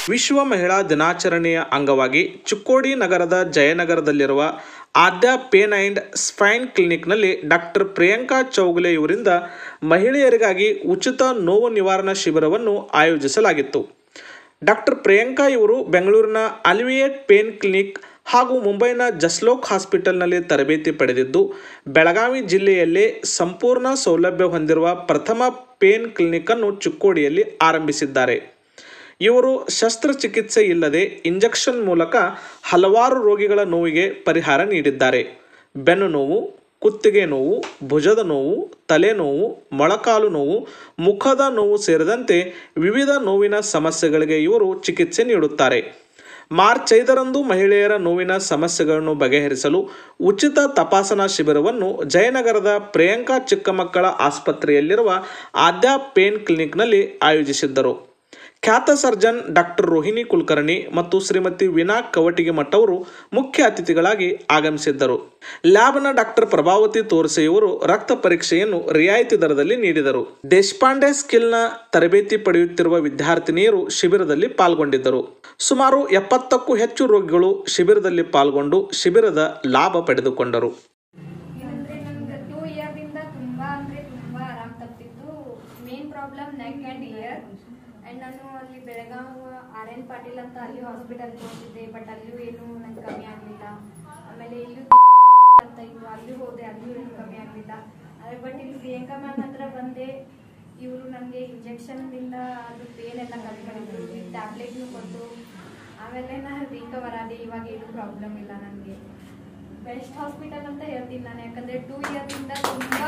ವಿಶ್ವ ಮಹಿಳಾ ದಿನಾಚರಣೆಯ ಅಂಗವಾಗಿ ಚಿಕ್ಕೋಡಿ ನಗರದ ಜಯನಗರದಲ್ಲಿರುವ ಆದ್ಯ ಪೇನ್ ಆ್ಯಂಡ್ ಸ್ಪೈನ್ ಕ್ಲಿನಿಕ್ನಲ್ಲಿ ಡಾಕ್ಟರ್ ಪ್ರಿಯಾಂಕಾ ಚೌಗುಲೆ ಇವರಿಂದ ಮಹಿಳೆಯರಿಗಾಗಿ ಉಚಿತ ನೋವು ನಿವಾರಣಾ ಶಿಬಿರವನ್ನು ಆಯೋಜಿಸಲಾಗಿತ್ತು ಡಾಕ್ಟರ್ ಪ್ರಿಯಾಂಕಾ ಇವರು ಬೆಂಗಳೂರಿನ ಅಲಿವಿಯೇಟ್ ಪೇನ್ ಕ್ಲಿನಿಕ್ ಹಾಗೂ ಮುಂಬೈನ ಜಸ್ಲೋಕ್ ಹಾಸ್ಪಿಟಲ್ನಲ್ಲಿ ತರಬೇತಿ ಪಡೆದಿದ್ದು ಬೆಳಗಾವಿ ಜಿಲ್ಲೆಯಲ್ಲೇ ಸಂಪೂರ್ಣ ಸೌಲಭ್ಯ ಹೊಂದಿರುವ ಪ್ರಥಮ ಪೇನ್ ಕ್ಲಿನಿಕ್ಕನ್ನು ಚಿಕ್ಕೋಡಿಯಲ್ಲಿ ಆರಂಭಿಸಿದ್ದಾರೆ ಇವರು ಶಸ್ತ್ರಚಿಕಿತ್ಸೆ ಇಲ್ಲದೆ ಇಂಜೆಕ್ಷನ್ ಮೂಲಕ ಹಲವಾರು ರೋಗಿಗಳ ನೋವಿಗೆ ಪರಿಹಾರ ನೀಡಿದ್ದಾರೆ ಬೆನ್ನು ನೋವು ಕುತ್ತಿಗೆ ನೋವು ಭುಜದ ನೋವು ತಲೆನೋವು ಮೊಳಕಾಲು ನೋವು ಮುಖದ ನೋವು ಸೇರಿದಂತೆ ವಿವಿಧ ನೋವಿನ ಸಮಸ್ಯೆಗಳಿಗೆ ಇವರು ಚಿಕಿತ್ಸೆ ನೀಡುತ್ತಾರೆ ಮಾರ್ಚ್ ಐದರಂದು ಮಹಿಳೆಯರ ನೋವಿನ ಸಮಸ್ಯೆಗಳನ್ನು ಬಗೆಹರಿಸಲು ಉಚಿತ ತಪಾಸಣಾ ಶಿಬಿರವನ್ನು ಜಯನಗರದ ಪ್ರಿಯಾಂಕಾ ಚಿಕ್ಕಮಕ್ಕಳ ಆಸ್ಪತ್ರೆಯಲ್ಲಿರುವ ಆದ್ಯ ಪೇನ್ ಕ್ಲಿನಿಕ್ನಲ್ಲಿ ಆಯೋಜಿಸಿದ್ದರು ಖ್ಯಾತ ಸರ್ಜನ್ ಡಾಕ್ಟರ್ ರೋಹಿಣಿ ಕುಲಕರ್ಣಿ ಮತ್ತು ಶ್ರೀಮತಿ ವಿನಾ ಕವಟಿಗೆ ಮಠ ಅವರು ಮುಖ್ಯ ಅತಿಥಿಗಳಾಗಿ ಆಗಮಿಸಿದ್ದರು ಲ್ಯಾಬ್ನ ಡಾಕ್ಟರ್ ಪ್ರಭಾವತಿ ತೋರ್ಸೆ ಇವರು ರಕ್ತ ಪರೀಕ್ಷೆಯನ್ನು ರಿಯಾಯಿತಿ ದರದಲ್ಲಿ ನೀಡಿದರು ದೇಶಪಾಂಡೆ ಸ್ಕಿಲ್ನ ತರಬೇತಿ ಪಡೆಯುತ್ತಿರುವ ವಿದ್ಯಾರ್ಥಿನಿಯರು ಶಿಬಿರದಲ್ಲಿ ಪಾಲ್ಗೊಂಡಿದ್ದರು ಸುಮಾರು ಎಪ್ಪತ್ತಕ್ಕೂ ಹೆಚ್ಚು ರೋಗಿಗಳು ಶಿಬಿರದಲ್ಲಿ ಪಾಲ್ಗೊಂಡು ಶಿಬಿರದ ಲಾಭ ಪಡೆದುಕೊಂಡರು ಏನಂದ್ರೆ ನಮ್ಗೆ ಟೂ ಇಯರ್ದಿಂದ ತುಂಬಾ ಅಂದ್ರೆ ತುಂಬಾ ಆರಾಮ್ ತಪ್ಪಿತ್ತು main problem neck and ear and ನಾನು ಅಲ್ಲಿ ಬೆಳಗಾವ್ ಆರ್ ಎನ್ ಪಾಟೀಲ್ ಅಂತ ಅಲ್ಲಿ ಹಾಸ್ಪಿಟಲ್ ಹೋಗಿದ್ದೆ ಬಟ್ ಅಲ್ಲೂ ಏನು ನಂಗೆ ಕಮ್ಮಿ ಆಗಲಿಲ್ಲ ಆಮೇಲೆ ಇಲ್ಲೂ ಅಂತ ಇತ್ತು ಅಲ್ಲಿ ಹೋದೆ ಅಲ್ಲೂ ಏನು ಕಮ್ಮಿ ಆಗಲಿಲ್ಲ ಅದೇ ಬಟ್ ಇಲ್ಲಿ ಪ್ರಿಯಾಂಕಾ ಮ್ಯಾಮ್ ಹತ್ರ ಬಂದೆ ಇವರು ನನಗೆ ಇಂಜೆಕ್ಷನ್ನಿಂದ ಅದು ಪೇನ್ ಎಲ್ಲ ಕಮ್ಮಿ ಮಾಡಿದ್ರು ಟ್ಯಾಬ್ಲೆಟ್ನು ಕೊಟ್ಟು ಆಮೇಲೆ ನಾನು ರಿಕವರ್ ಆದೆ ಇವಾಗ ಏನು ಪ್ರಾಬ್ಲಮ್ ಇಲ್ಲ ನನಗೆ ಬೆಸ್ಟ್ ಹಾಸ್ಪಿಟಲ್ ಅಂತ ಹೇಳ್ತೀನಿ ನಾನು ಯಾಕಂದ್ರೆ ಟೂ ಇಯರ್ನಿಂದ ತುಂಬಾ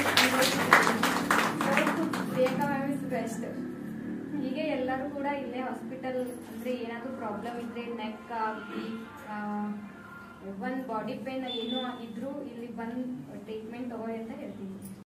ಪ್ರಿಯಾಂಕಾ ಮ್ಯಾಮ್ ಇಸ್ ಬೆಸ್ಟ್ ಹೀಗೆ ಎಲ್ಲರೂ ಕೂಡ ಇಲ್ಲೇ ಹಾಸ್ಪಿಟಲ್ ಅಂದ್ರೆ ಏನಾದರೂ ಪ್ರಾಬ್ಲಮ್ ಇದ್ರೆ ನೆಕ್ ಆಗಲಿ ಒನ್ ಬಾಡಿ ಪೇನ್ ಏನೋ ಇದ್ರೂ ಇಲ್ಲಿ ಬಂದು ಟ್ರೀಟ್ಮೆಂಟ್ ತಗೊಳ್ಳಿ ಅಂತ ಹೇಳ್ತೀನಿ